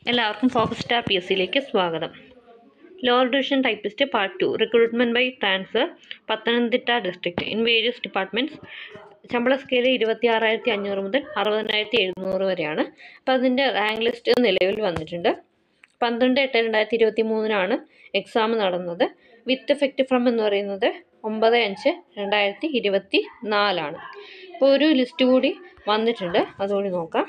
എല്ലാവർക്കും focus star P S സിയിലേക്ക് സ്വാഗതം lower division typist part two recruitment by transfer Pathanamthitta district in various departments ശമ്പള scale ഇരുപത്തി ആറായിരത്തി അഞ്ഞൂറ് മുതൽ അറുപതിനായിരത്തി എഴുന്നൂറ് വരെയാണ് അപ്പോൾ അതിൻ്റെ റാങ്ക് ലിസ്റ്റ് നിലവിൽ വന്നിട്ടുണ്ട് പന്ത്രണ്ട് എട്ട് രണ്ടായിരത്തി ഇരുപത്തി മൂന്നിനാണ് എക്സാം നടന്നത് വിത്ത് എഫക്റ്റ് ഫ്രം എന്ന് പറയുന്നത് ഒമ്പത് അഞ്ച് രണ്ടായിരത്തി ഇരുപത്തി നാലാണ് അപ്പോൾ ഒരു ലിസ്റ്റ് കൂടി വന്നിട്ടുണ്ട് അതുകൂടി നോക്കാം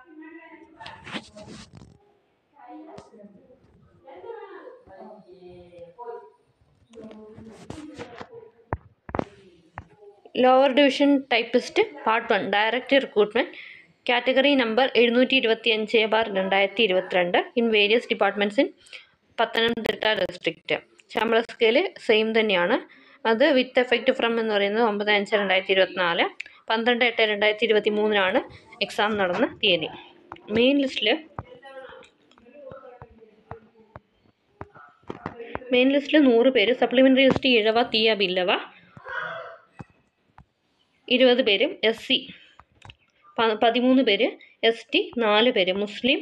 lower division typist part one direct recruitment category number എഴുന്നൂറ്റി ഇരുപത്തി അഞ്ച് ബാർ രണ്ടായിരത്തി ഇരുപത്തിരണ്ട് in various departments in Pathanamthitta district ശമ്പള സ്കെയിൽ സെയിം തന്നെയാണ് അത് വിത്ത് എഫക്റ്റ് ഫ്രം എന്ന് പറയുന്നത് ഒമ്പത് അഞ്ച് രണ്ടായിരത്തി ഇരുപത്തിനാല് പന്ത്രണ്ട് എട്ട് രണ്ടായിരത്തി ഇരുപത്തി മൂന്നിനാണ് എക്സാം നടന്ന തീയതി മെയിൻ ലിസ്റ്റിൽ മെയിൻ ലിസ്റ്റിൽ നൂറ് പേര് സപ്ലിമെൻ്ററി ലിസ്റ്റ് ഇഴവ തീയ ബില്ലവ ഇരുപത് പേരും എസ് സി പതിമൂന്ന് പേര് എസ് ടി നാല് പേര് മുസ്ലിം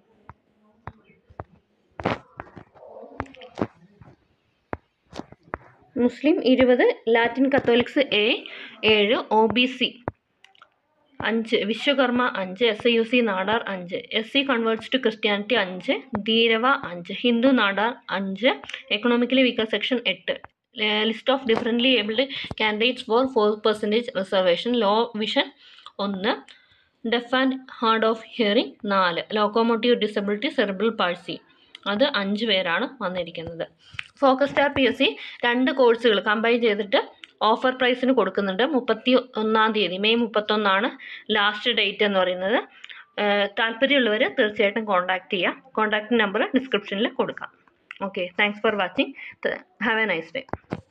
മുസ്ലിം ഇരുപത് ലാറ്റിൻ കത്തോലിക്സ് എ ഏഴ് ഒ ബി സി അഞ്ച് വിശ്വകർമ്മ അഞ്ച് S I U C Nadar അഞ്ച് S C converts to Christianity അഞ്ച് ധീരവ അഞ്ച് ഹിന്ദു നാടാർ അഞ്ച് എക്കണോമിക്കലി വീക്കർ സെക്ഷൻ എട്ട് list of differently abled candidates for for percentage reservation low vision ഒന്ന് deaf and hard of hearing നാല് locomotive disability cerebral palsy അത് അഞ്ച് പേരാണ് വന്നിരിക്കുന്നത് focus star P S C രണ്ട് കോഴ്സുകൾ കമ്പൈൻ ചെയ്തിട്ട് ഓഫർ പ്രൈസിന് കൊടുക്കുന്നുണ്ട് മുപ്പത്തി ഒന്നാം തീയതി മെയ് മുപ്പത്തൊന്നാണ് ലാസ്റ്റ് ഡേറ്റ് എന്ന് പറയുന്നത് താല്പര്യമുള്ളവർ തീർച്ചയായിട്ടും കോൺടാക്റ്റ് ചെയ്യുക കോൺടാക്റ്റ് നമ്പർ ഡിസ്ക്രിപ്ഷനിൽ കൊടുക്കാം okay thanks for watching have a nice day